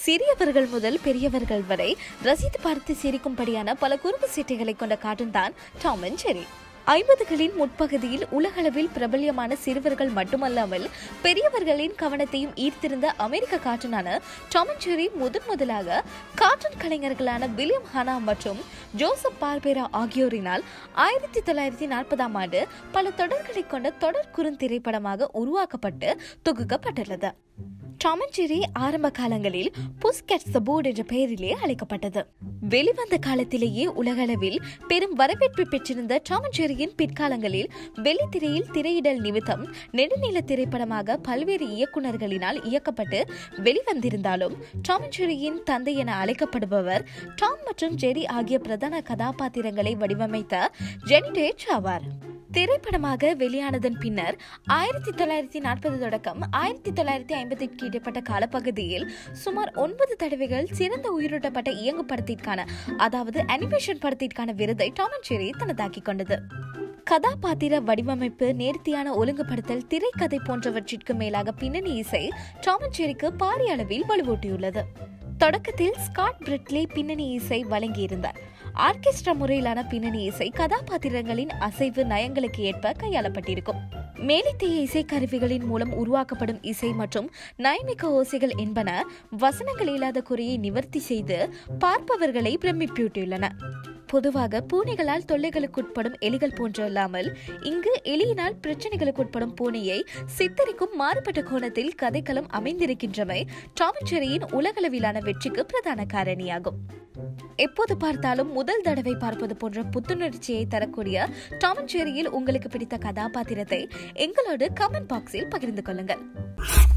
சிறியவர்கள் முதல் பெரியவர்கள் வரை ரசித்து பார்த்து சிரிக்கும்படியான பல குறும்பு சீட்டைகளை கொண்ட கார்ட்டூன் தான் டாம் அண்ட் ஜெரி ஐம்பதுகளின் முற்பகுதியில் உலகளவில் பிரபல்யமான சிறுவர்கள் மட்டுமல்லாமல் பெரியவர்களின் கவனத்தையும் ஈர்த்திருந்த அமெரிக்க கார்ட்டூனான டாம் அண்ட் ஜெரி முதன் முதலாக கார்ட்டூன் கலைஞர்களான வில்லியம் ஹானா மற்றும் ஜோசப் பார்பேரா ஆகியோரினால் ஆயிரத்தி தொள்ளாயிரத்தி நாற்பதாம் ஆண்டு பல தொடர்களை கொண்ட தொடர் குறுந்திரைப்படமாக உருவாக்கப்பட்டு தொகுக்கப்பட்டுள்ளது டாம் அண்ட் ஜெரி ஆரம்ப காலங்களில் புஸ்கெட் சபோர்ட் என்ற பெயரிலே அழைக்கப்பட்டது வெளிவந்த காலத்திலேயே உலகளவில் பெரும் வரவேற்பு பெற்றிருந்த டாம் அண்ட் ஜெரியின் பிற்காலங்களில் வெள்ளித்திரையில் திரையிடல் நிமித்தம் நெடுநீள திரைப்படமாக பல்வேறு இயக்குநர்களினால் இயக்கப்பட்டு வெளிவந்திருந்தாலும் டாம் அண்ட் ஜெரியின் தந்தை என அழைக்கப்படுபவர் டாம் மற்றும் ஜெரி ஆகிய பிரதான கதாபாத்திரங்களை வடிவமைத்த ஜெனி டேச் ஆவார் திரைப்படமாக வெளியானதன் பின்னர் ஆயிரத்தி தொள்ளாயிரத்தி நாற்பது தொடக்கம் ஆயிரத்தி தொள்ளாயிரத்தி ஐம்பதுக்கு இடைப்பட்ட காலப்பகுதியில் சுமார் ஒன்பது தடவைகள் சிறந்த உயிரோட்டப்பட்ட இயங்கு படத்திற்கான அதாவது அனிமேஷன் படத்திற்கான விருதை டாம் அண்ட் ஜெரி தனதாக்கிக் கொண்டது கதாபாத்திர வடிவமைப்பு நேர்த்தியான ஒழுங்குபடுத்தல் திரைக்கதை போன்றவற்றிற்கு மேலாக பின்னணி இசை டாம் அண்ட் ஜெரிக்கு பாரிய அளவில் வலுவூட்டியுள்ளது தொடக்கத்தில் ஸ்காட் பிரிட்லி பின்னணி இசை வழங்கியிருந்தார் ஆர்கெஸ்ட்ரா முறையிலான பின்னணி இசை கதாபாத்திரங்களின் அசைவு நயங்களுக்கு ஏற்ப கையாளப்பட்டிருக்கும் மேலித்திய இசைக்கருவிகளின் மூலம் உருவாக்கப்படும் இசை மற்றும் நயமிக்க ஓசைகள் என்பன வசனங்கள் இல்லாத குறையை நிவர்த்தி செய்து பார்ப்பவர்களை பிரமிப்பூட்டியுள்ளன பொதுவாக பூனைகளால் தொல்லைகளுக்குட்படும் எலிகள் போன்றல்லாமல் இங்கு எலியினால் பிரச்சனைகளுக்குட்படும் பூனையை சித்தரிக்கும் மாறுபட்ட கோணத்தில் கதைக்களம் அமைந்திருக்கின்றமை டாமச்செரியின் உலகளவிலான வெற்றிக்கு பிரதான காரணியாகும் எப்போது பார்த்தாலும் முதல் தடவை பார்ப்பது போன்ற புத்துணர்ச்சியை தரக்கூடிய டாமன் ஜெரியில் உங்களுக்கு பிடித்த கதாபாத்திரத்தை எங்களோடு கமெண்ட் பாக்ஸில் பகிர்ந்து கொள்ளுங்கள்